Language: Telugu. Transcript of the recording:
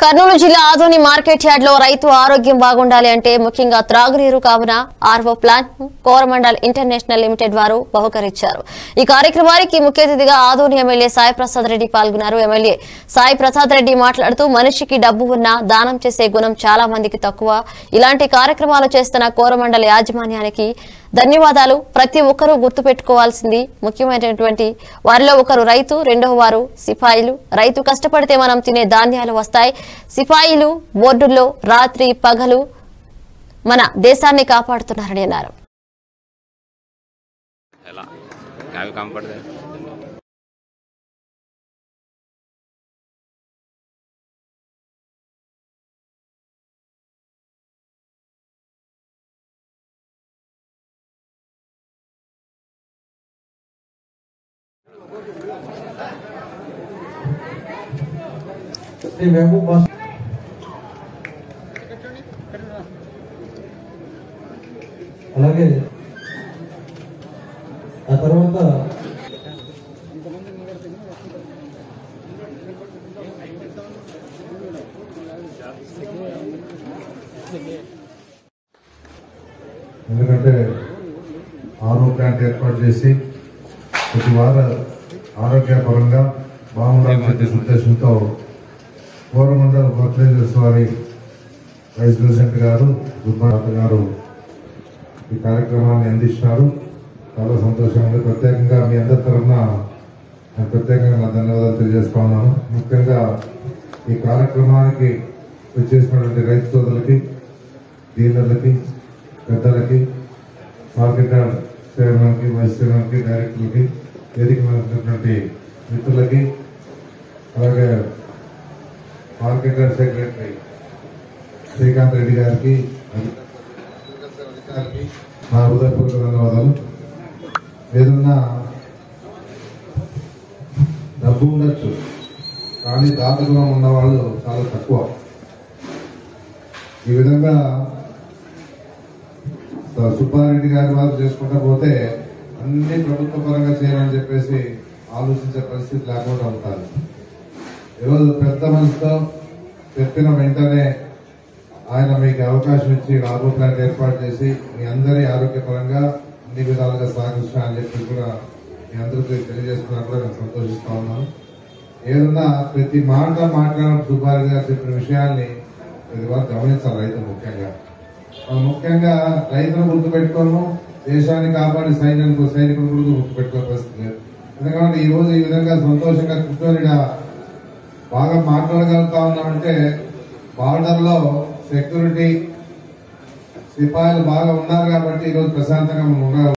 కర్నూలు జిల్లా ఆదోని మార్కెట్ యార్డ్ లో రైతు ఆరోగ్యం బాగుండాలి అంటే ముఖ్యంగా త్రాగునీరు కావున RO plant Coromandel International Limited వారు బహుకరించారు ఈ కార్యక్రమానికి ముఖ్య అతిథిగా ఆదోని ఎమ్మెల్యే సాయి ప్రసాద్ రెడ్డి పాల్గొన్నారు ఎమ్మెల్యే సాయి ప్రసాద్ రెడ్డి మాట్లాడుతూ మనిషికి డబ్బు ఉన్నా దానం చేసే గుణం చాలా మందికి తక్కువ ఇలాంటి కార్యక్రమాలు చేస్తున్న కోరమండల్ యాజమాన్యానికి ధన్యవాదాలు ప్రతి ఒక్కరూ గుర్తుపెట్టుకోవాల్సింది ముఖ్యమైనటువంటి వారిలో ఒకరు రైతు రెండవ వారు సిపాయిలు రైతు కష్టపడితే మనం తినే ధాన్యాలు వస్తాయి సిపాయిలు బోర్డుల్లో రాత్రి పగలు మన దేశాన్ని కాపాడుతున్నారని అన్నారు ఎలా అవి కంఫర్ట్ శ్రీ మహబూబ్ బాష్ అలాగే ఆ తర్వాత ఎందుకంటే ఆరో ప్లాంట్ ఏర్పాటు చేసి ప్రతి వార ఆరోగ్యపరంగా బాగుండాలని చెప్పేసి ఉద్దేశంతో కోరమండల్ ఫర్టిలైజర్స్ వారి వైస్ ప్రెసిడెంట్ గారు సుబ్బారావు గారు ఈ కార్యక్రమాన్ని అందిస్తున్నారు చాలా సంతోషంగా ఉంది ప్రత్యేకంగా మీ అందరి తరఫున నేను ప్రత్యేకంగా నా ధన్యవాదాలు తెలియజేస్తా ఉన్నాను ముఖ్యంగా ఈ కార్యక్రమానికి వచ్చేసినటువంటి రైతు సోదరులకి డీలర్లకి పెద్దలకి మార్కెట్ యార్డ్ చైర్మన్కి వైస్ చైర్మన్కి డైరెక్టర్లకి వేదిక మీద ఉన్నటువంటి మిత్రులకి అలాగే market yard secretary Srikanth Reddy గారికి అగ్రికల్చర్ అధికారికి నా హృదయపూర్వక ధన్యవాదాలు ఏదన్నా డబ్బు ఉండొచ్చు కానీ దాతగుణం ఉన్న వాళ్ళు చాలా తక్కువ ఈ విధంగా సుబ్బారెడ్డి గారి వారు చేసుకుంటా పోతే అన్ని ప్రభుత్వ పరంగా చేయాలని చెప్పేసి ఆలోచించే పరిస్థితి లేకుండా ఉంటారు ఈరోజు పెద్ద మనసుతో చెప్పిన వెంటనే ఆయన మీకు అవకాశం ఇచ్చి రాబో ప్లాంట్ ఏర్పాటు చేసి మీ అందరి ఆరోగ్యపరంగా అన్ని విధాలుగా సహకరిస్తా అని చెప్పి కూడా మీ అందరికీ తెలియజేస్తున్నా కూడా నేను సంతోషిస్తా ఉన్నాను ఏదన్నా ప్రతి మాట మాట్లాడిన సుబ్బారెడ్డి గారు చెప్పిన విషయాల్ని ప్రతి వారు గమనించాలి రైతులు ముఖ్యంగా మనం ముఖ్యంగా రైతులు గుర్తుపెట్టుకోను దేశాన్ని కాపాడి సైనికులు సైనికులు కూడా గుర్తుపెట్టుకోే పరిస్థితి లేదు ఎందుకంటే ఈ రోజు ఈ విధంగా సంతోషంగా కూర్చొని ఈడ బాగా మాట్లాడగలుగుతా ఉన్నామంటే బార్డర్ లో సెక్యూరిటీ సిపాయిలు బాగా ఉన్నారు కాబట్టి ఈరోజు ప్రశాంతంగా మనం ఉండగలుగుతాం